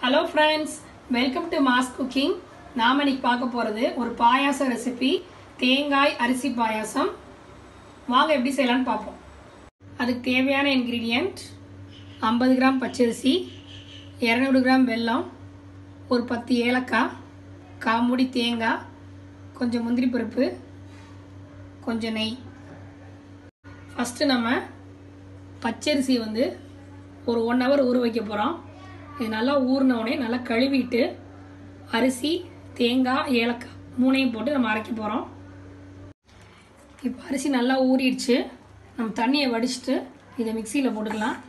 hello friends welcome to mass cooking நாம இன்னைக்கு பார்க்க போகிறது ஒரு பாயாச ரெசிபி தேங்காய் அரிசி பாயாசம் வாங்க எப்படி செய்யலாம்னு பார்ப்போம் அதுக்கு தேவையான இன்க்ரீடியண்ட் ஐம்பது கிராம் பச்சரிசி இரநூறு கிராம் வெல்லம் ஒரு பத்து ஏலக்காய் காமுடி தேங்காய் கொஞ்சம் முந்திரி பருப்பு கொஞ்சம் நெய் ஃபஸ்ட்டு நம்ம பச்சரிசி வந்து ஒரு ஒன் ஹவர் ஊற வைக்க போகிறோம் இது நல்லா ஊறின உடனே நல்லா கழுவிட்டு அரிசி தேங்காய் ஏலக்காய் மூணையும் போட்டு நம்ம அரைக்க போகிறோம் இப்போ அரிசி நல்லா ஊறிடுச்சு நம்ம தண்ணியை வடிச்சிட்டு இதை மிக்சியில் போட்டுக்கலாம்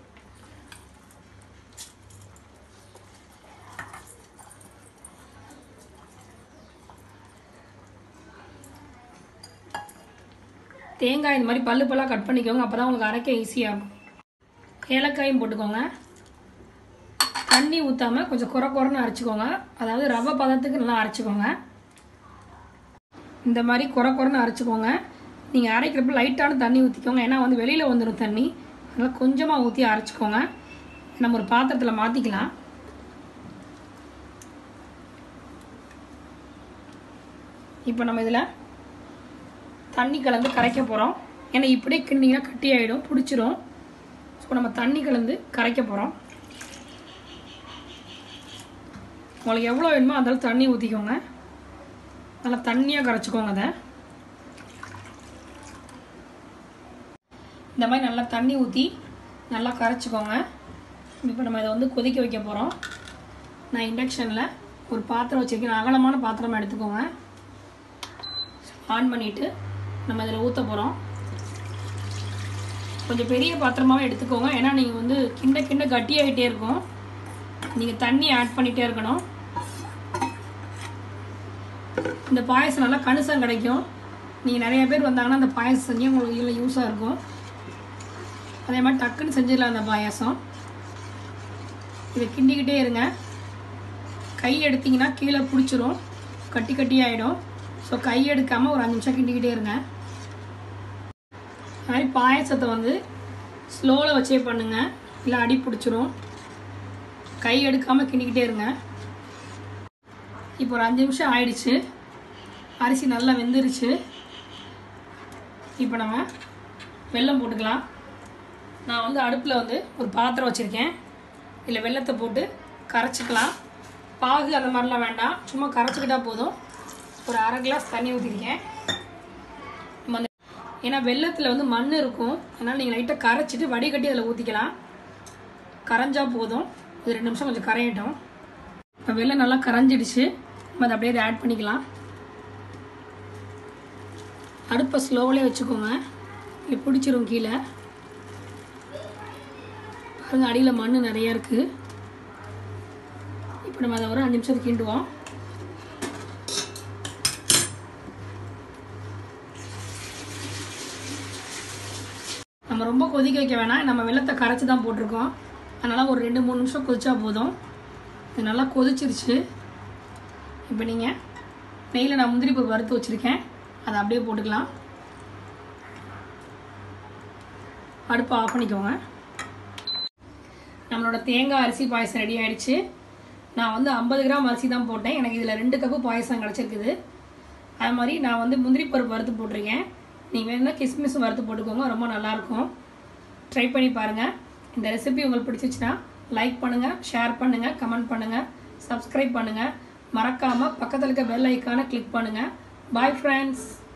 தேங்காய் இந்த மாதிரி பல்லு பல்லாக கட் பண்ணிக்கோங்க அப்போ தான் உங்களுக்கு அரைக்க ஈஸியாக இருக்கும் ஏலக்காயும் போட்டுக்கோங்க தண்ணி ஊற்றாமல் கொஞ்சம் குறை குறைன்னு அரைச்சிக்கோங்க அதாவது ரவை பதத்துக்கு நல்லா அரைச்சிக்கோங்க இந்த மாதிரி குறை குறைன்னு அரைச்சிக்கோங்க நீங்கள் அரைக்கிறப்ப லைட்டான தண்ணி ஊற்றிக்கோங்க ஏன்னா வந்து வெளியில் வந்துடும் தண்ணி அதனால் கொஞ்சமாக ஊற்றி அரைச்சிக்கோங்க நம்ம ஒரு பாத்திரத்தில் மாற்றிக்கலாம் இப்போ நம்ம இதில் தண்ணி கலந்து கரைக்க போகிறோம் ஏன்னா இப்படியே கிண்டிங்கன்னா கட்டி ஆகிடும் பிடிச்சிரும் ஸோ நம்ம தண்ணி கலந்து கரைக்க போகிறோம் உங்களுக்கு எவ்வளோ வேணுமோ அந்த தண்ணி ஊற்றிக்கோங்க நல்லா தண்ணியாக கரைச்சிக்கோங்க அதை இந்த மாதிரி நல்லா தண்ணி ஊற்றி நல்லா கரைச்சிக்கோங்க இப்போ நம்ம இதை வந்து கொதிக்க வைக்க போகிறோம் நான் இண்டக்ஷனில் ஒரு பாத்திரம் வச்சுருக்கேன் அகலமான பாத்திரமாக எடுத்துக்கோங்க ஆன் பண்ணிவிட்டு நம்ம இதில் ஊற்ற போகிறோம் கொஞ்சம் பெரிய பாத்திரமாகவே எடுத்துக்கோங்க ஏன்னா நீங்கள் வந்து கிண்ட கிண்ட கட்டியாகிட்டே இருக்கும் நீங்கள் தண்ணி ஆட் பண்ணிகிட்டே இருக்கணும் இந்த பாயசம் நல்லா கணுசம் கிடைக்கும் நீங்கள் நிறைய பேர் வந்தாங்கன்னா அந்த பாயசம் செஞ்சு உங்களுக்கு இல்லை யூஸாக இருக்கும் அதே மாதிரி டக்குன்னு செஞ்சிடலாம் அந்த பாயாசம் இதை கிண்டிக்கிட்டே இருங்க கை எடுத்திங்கன்னா கீழே பிடிச்சிரும் கட்டி கட்டி ஆகிடும் ஸோ கை எடுக்காமல் ஒரு அஞ்சு நிமிஷம் கிண்டிக்கிட்டே இருங்க அது மாதிரி பாயசத்தை வந்து ஸ்லோவில் வச்சே பண்ணுங்கள் இல்லை அடி பிடிச்சிரும் கை எடுக்காமல் கிண்டிக்கிட்டே இருங்க இப்போ ஒரு அஞ்சு நிமிஷம் ஆயிடுச்சு அரிசி நல்லா வெந்துருச்சு இப்போ நம்ம வெல்லம் போட்டுக்கலாம் நான் வந்து அடுப்பில் வந்து ஒரு பாத்திரம் வச்சுருக்கேன் இதில் வெள்ளத்தை போட்டு கரைச்சிக்கலாம் பாகு அந்த மாதிரிலாம் வேண்டாம் சும்மா கரைச்சிக்கிட்டா போதும் ஒரு அரை கிளாஸ் தண்ணி ஊற்றிருக்கேன் நம்ம அந்த ஏன்னா வெள்ளத்தில் வந்து மண் இருக்கும் அதனால் நீங்கள் லைட்டாக கரைச்சிட்டு வடிகட்டி அதில் ஊற்றிக்கலாம் கரைஞ்சா போதும் இது ரெண்டு நிமிஷம் கொஞ்சம் கரையட்டும் இப்போ வெள்ளம் நல்லா கரைஞ்சிடுச்சு நம்ம அதை அப்படியே ஆட் பண்ணிக்கலாம் அடுப்பை ஸ்லோவிலே வச்சுக்கோங்க இல்லை பிடிச்சிரும் கீழே பாருங்க அடியில் மண் நிறைய இருக்குது இப்போ நம்ம அதை ஒரு அஞ்சு நிமிஷத்துக்கு கிண்டுவோம் நம்ம ரொம்ப கொதிக்க வைக்க வேணாம் நம்ம வெள்ளத்தை கரைச்சி தான் போட்டிருக்கோம் அதனால் ஒரு ரெண்டு மூணு நிமிஷம் கொதிச்சா போதும் இது நல்லா கொதிச்சிருச்சு இப்போ நீங்கள் நெய்யில் நான் முந்திரி பருப்பு வறுத்து வச்சுருக்கேன் அதை அப்படியே போட்டுக்கலாம் அடுப்பை ஆஃப் பண்ணிக்கோங்க நம்மளோட தேங்காய் அரிசி பாயசம் ரெடி ஆயிடுச்சு நான் வந்து ஐம்பது கிராம் அரிசி தான் போட்டேன் எனக்கு இதில் ரெண்டு கப்பு பாயசம் கிடச்சிருக்குது அது மாதிரி நான் வந்து முந்திரி பருப்பு வறுத்து போட்டிருக்கேன் நீங்கள் வேணும்னா கிஸ்மிஸ் வறுத்து போட்டுக்கோங்க ரொம்ப நல்லாயிருக்கும் ட்ரை பண்ணி பாருங்கள் இந்த ரெசிபி உங்களுக்கு பிடிச்சிச்சுன்னா லைக் பண்ணுங்கள் ஷேர் பண்ணுங்கள் கமெண்ட் பண்ணுங்கள் சப்ஸ்கிரைப் பண்ணுங்கள் மறக்காமல் பக்கத்தில் இருக்க பெல் ஐக்கானை கிளிக் பண்ணுங்கள் பாய் ஃப்ரெண்ட்ஸ்